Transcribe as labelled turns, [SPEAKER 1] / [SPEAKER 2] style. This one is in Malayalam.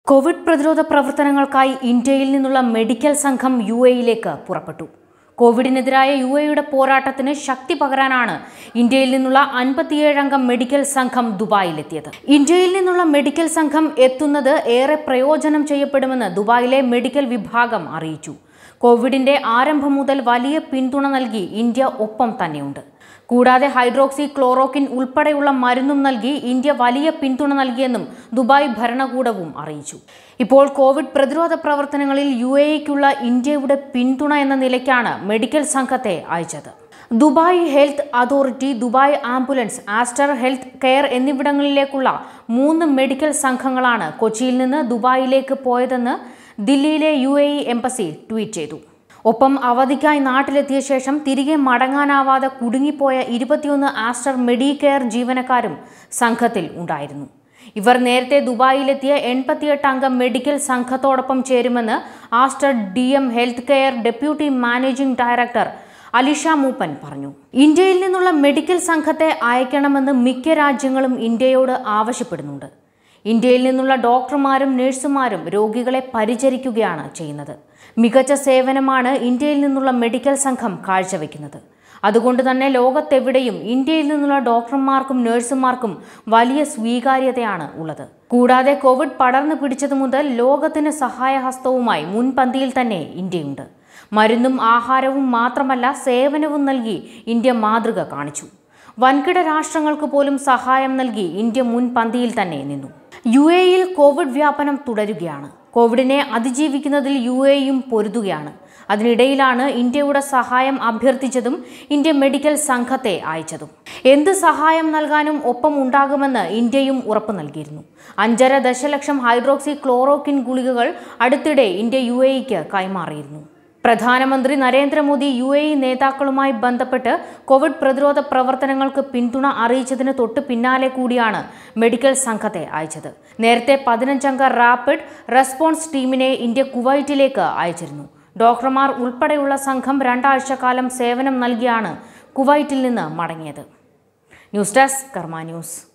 [SPEAKER 1] കോവിഡ് പ്രതിരോധ പ്രവർത്തനങ്ങൾക്കായി ഇന്ത്യയിൽ നിന്നുള്ള മെഡിക്കൽ സംഘം യു എയിലേക്ക് പുറപ്പെട്ടു കോവിഡിനെതിരായ യു എയുടെ പോരാട്ടത്തിന് ശക്തി പകരാനാണ് ഇന്ത്യയിൽ നിന്നുള്ള അൻപത്തിയേഴ് അംഗം മെഡിക്കൽ സംഘം ദുബായിലെത്തിയത് ഇന്ത്യയിൽ നിന്നുള്ള മെഡിക്കൽ സംഘം എത്തുന്നത് ഏറെ പ്രയോജനം ചെയ്യപ്പെടുമെന്ന് ദുബായിലെ മെഡിക്കൽ വിഭാഗം അറിയിച്ചു കോവിഡിന്റെ ആരംഭം മുതൽ വലിയ പിന്തുണ നൽകി ഇന്ത്യ ഒപ്പം തന്നെയുണ്ട് കൂടാതെ ഹൈഡ്രോക്സി ക്ലോറോക്കിൻ ഉൾപ്പെടെയുള്ള മരുന്നും നൽകി ഇന്ത്യ വലിയ പിന്തുണ നൽകിയെന്നും ദുബായ് ഭരണകൂടവും അറിയിച്ചു ഇപ്പോൾ കോവിഡ് പ്രതിരോധ പ്രവർത്തനങ്ങളിൽ യു എക്കുള്ള ഇന്ത്യയുടെ പിന്തുണ എന്ന നിലയ്ക്കാണ് മെഡിക്കൽ സംഘത്തെ അയച്ചത് Dubai health authority Dubai ambulance Aster health care എന്നിവിടങ്ങളിലേക്കുള്ള മൂന്ന് മെഡിക്കൽ സംഘങ്ങളാണ് കൊച്ചിയിൽ നിന്ന് ദുബായിലേക്ക് പോയതെന്ന് ദില്ലിയിലെ U A E embassy tweet ചെയ്തു ഒപ്പം അവധിക്കായി നാട്ടിലെത്തിയ ശേഷം തിരികെ മടങ്ങാനാവാതെ കുടുങ്ങിപ്പോയ ഇരുപത്തിയൊന്ന് ആസ്റ്റർ മെഡികെയർ ജീവനക്കാരും സംഘത്തിൽ ഉണ്ടായിരുന്നു ഇവർ നേരത്തെ ദുബായിലെത്തിയ എൺപത്തിയെട്ട് അംഗ മെഡിക്കൽ സംഘത്തോടൊപ്പം ചേരുമെന്ന് Aster D M health care deputy managing director Alisha Moopen പറഞ്ഞു ഇന്ത്യയിൽ നിന്നുള്ള മെഡിക്കൽ സംഘത്തെ അയക്കണമെന്ന് മിക്ക രാജ്യങ്ങളും ഇന്ത്യയോട് ആവശ്യപ്പെടുന്നുണ്ട് ഇന്ത്യയിൽ നിന്നുള്ള ഡോക്ടർമാരും നഴ്സുമാരും രോഗികളെ പരിചരിക്കുകയാണ് ചെയ്യുന്നത് മികച്ച സേവനമാണ് ഇന്ത്യയിൽ നിന്നുള്ള മെഡിക്കൽ സംഘം കാഴ്ചവെക്കുന്നത് അതുകൊണ്ട് തന്നെ ലോകത്തെവിടെയും ഇന്ത്യയിൽ നിന്നുള്ള ഡോക്ടർമാർക്കും നഴ്സുമാർക്കും വലിയ സ്വീകാര്യതയാണ് ഉള്ളത് കൂടാതെ കോവിഡ് പടർന്നു പിടിച്ചതു മുതൽ ലോകത്തിന് സഹായഹസ്തവുമായി മുൻപന്തിയിൽ തന്നെ ഇന്ത്യയുണ്ട് മരുന്നും ആഹാരവും മാത്രമല്ല സേവനവും നൽകി ഇന്ത്യ മാതൃക കാണിച്ചു വൻകിട രാഷ്ട്രങ്ങൾക്ക് പോലും സഹായം നൽകി ഇന്ത്യ മുൻപന്തിയിൽ തന്നെ നിന്നു യു എയിൽ കോവിഡ് വ്യാപനം തുടരുകയാണ് കോവിഡിനെ അതിജീവിക്കുന്നതിൽ യു എയും പൊരുതുകയാണ് അതിനിടയിലാണ് ഇന്ത്യയുടെ സഹായം അഭ്യർത്ഥിച്ചതും ഇന്ത്യ മെഡിക്കൽ സംഘത്തെ അയച്ചതും എന്ത് സഹായം നൽകാനും ഒപ്പം ഉണ്ടാകുമെന്ന് ഇന്ത്യയും ഉറപ്പു നൽകിയിരുന്നു അഞ്ചര ദശലക്ഷം ഹൈഡ്രോക്സി ക്ലോറോക്കിൻ ഗുളികകൾ അടുത്തിടെ ഇന്ത്യ യു എക്ക് കൈമാറിയിരുന്നു പ്രധാനമന്ത്രി നരേന്ദ്രമോദി യു എ ഇ നേതാക്കളുമായി ബന്ധപ്പെട്ട് കോവിഡ് പ്രതിരോധ പ്രവർത്തനങ്ങൾക്ക് പിന്തുണ അറിയിച്ചതിന് തൊട്ട് പിന്നാലെ കൂടിയാണ് മെഡിക്കൽ സംഘത്തെ അയച്ചത് നേരത്തെ പതിനഞ്ചംഗ റാപ്പിഡ് റെസ്പോൺസ് ടീമിനെ ഇന്ത്യ കുവൈറ്റിലേക്ക് അയച്ചിരുന്നു ഡോക്ടർമാർ ഉൾപ്പെടെയുള്ള സംഘം രണ്ടാഴ്ചക്കാലം സേവനം നൽകിയാണ് കുവൈറ്റിൽ നിന്ന് മടങ്ങിയത് ന്യൂസ് ഡെസ്ക് കർമ്മ ന്യൂസ്